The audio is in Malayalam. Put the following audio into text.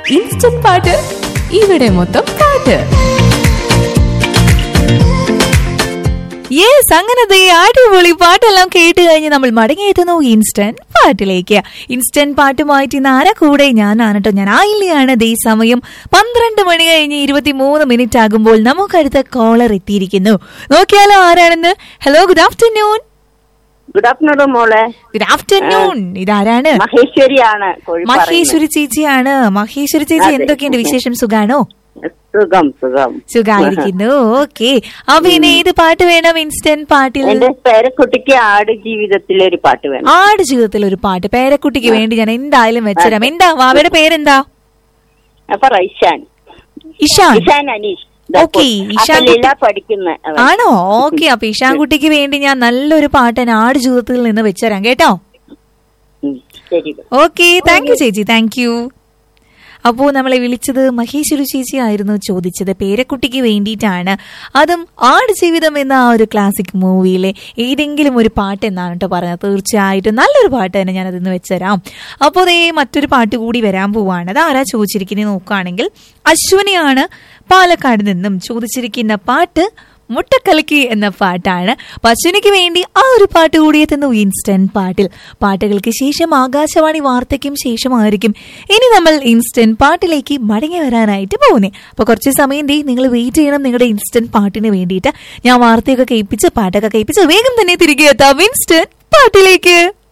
ഇൻസ്റ്റന്റ് പാട്ട് ഇവിടെ മൊത്തം പാട്ട് യെസ് അങ്ങനെ ദേ അടിപൊളി പാട്ടെല്ലാം കേട്ട് കഴിഞ്ഞ് നമ്മൾ മടങ്ങിയെത്തുന്നു ഇൻസ്റ്റന്റ് പാട്ടിലേക്ക് ഇൻസ്റ്റന്റ് പാട്ടുമായിട്ട് ഇന്ന് ആരാ കൂടെ ഞാനാണ് കേട്ടോ ഞാൻ ആയില്ലയാണ് ദേ സമയം പന്ത്രണ്ട് മണി കഴിഞ്ഞ് ഇരുപത്തി മൂന്ന് മിനിറ്റ് ആകുമ്പോൾ നമുക്കടുത്ത കോളർ എത്തിയിരിക്കുന്നു നോക്കിയാലോ ആരാണെന്ന് hello good afternoon good afternoon മോളെ ഗുഡ് ആഫ്റ്റർനൂൺ ഇതാരാണ് മഹേശ്വരിയാണ് കോഴി മഹേശ്വരി ചേച്ചിയാണ് മഹേശ്വരി ചേച്ചി അതെ. എന്തൊക്കെയുണ്ട് വിശേഷം സുഖാണോ പറയുന്നത്. സുഖം സുഖം സുഖായിരിക്കുന്നു ഓക്കെ അപ്പൊ ഇനി ഏത് പാട്ട് വേണം ഇൻസ്റ്റന്റ് പാട്ടിൽ എന്റെ പേരക്കുട്ടിക്ക് ആട് ജീവിതത്തിലെ ഒരു പാട്ട് വേണം ആട് ജീവിതത്തിൽ ഒരു പാട്ട് പേരക്കുട്ടിക്ക് വേണ്ടി ഞാൻ എന്തായാലും വെച്ചുതരാം എന്താ വാവയുടെ പേരെന്താ അപ്പൊ റൈഷാൻ ഇഷാൻ ഇഷാൻ അനീഷ് ഓക്കേ, ഇഷാൻ കുട്ടി- ലീല പഠിക്കുന്ന അവൻ. ആണോ ഓക്കെ അപ്പൊ ഇഷാൻകുട്ടിക്ക് വേണ്ടി ഞാൻ നല്ലൊരു പാട്ട് ഞാൻ ആട് ജീവിതത്തിൽ നിന്ന് വെച്ചുതരാം കേട്ടോ ഉം, ശരി ഓക്കെ താങ്ക് യു ചേച്ചി താങ്ക് യു അപ്പോൾ നമ്മളെ വിളിച്ചത് മഹേശ്വരി ചേച്ചി ആയിരുന്നു ചോദിച്ചത് പേരക്കുട്ടിക്ക് വേണ്ടിയിട്ടാണ് അതും ആട് ജീവിതം എന്ന ആ ഒരു ക്ലാസിക് മൂവിയിലെ ഏതെങ്കിലും ഒരു പാട്ട് എന്നാണ് കേട്ടോ പറഞ്ഞത് തീർച്ചയായിട്ടും നല്ലൊരു പാട്ട് തന്നെ ഞാൻ അതിന്ന് വെച്ചുതരാം അപ്പോൾ അതേ മറ്റൊരു പാട്ട് കൂടി വരാൻ പോവാണ് അത് ആരാ ചോദിച്ചിരിക്കുന്നത് നോക്കുകയാണെങ്കിൽ അശ്വനിയാണ് പാലക്കാട് നിന്നും ചോദിച്ചിരിക്കുന്ന പാട്ട് മുട്ടക്കലക്കി എന്ന പാട്ടാണ് പശുവിനിക്ക് വേണ്ടി ആ ഒരു പാട്ട് കൂടി എത്തുന്നു ഇൻസ്റ്റന്റ് പാട്ടിൽ പാട്ടുകൾക്ക് ശേഷം ആകാശവാണി വാർത്തയ്ക്കും ശേഷമായിരിക്കും ഇനി നമ്മൾ ഇൻസ്റ്റന്റ് പാട്ടിലേക്ക് മടങ്ങി വരാനായിട്ട് പോകുന്നത് അപ്പൊ കുറച്ച് സമയം ദേ നിങ്ങൾ വെയിറ്റ് ചെയ്യണം നിങ്ങളുടെ ഇൻസ്റ്റന്റ് പാട്ടിന് വേണ്ടിയിട്ട് ഞാൻ വാർത്തയൊക്കെ കേൾപ്പിച്ച് പാട്ടൊക്കെ കേൾപ്പിച്ച് വേഗം തന്നെ തിരികെ എത്താം ഇൻസ്റ്റന്റ് പാട്ടിലേക്ക്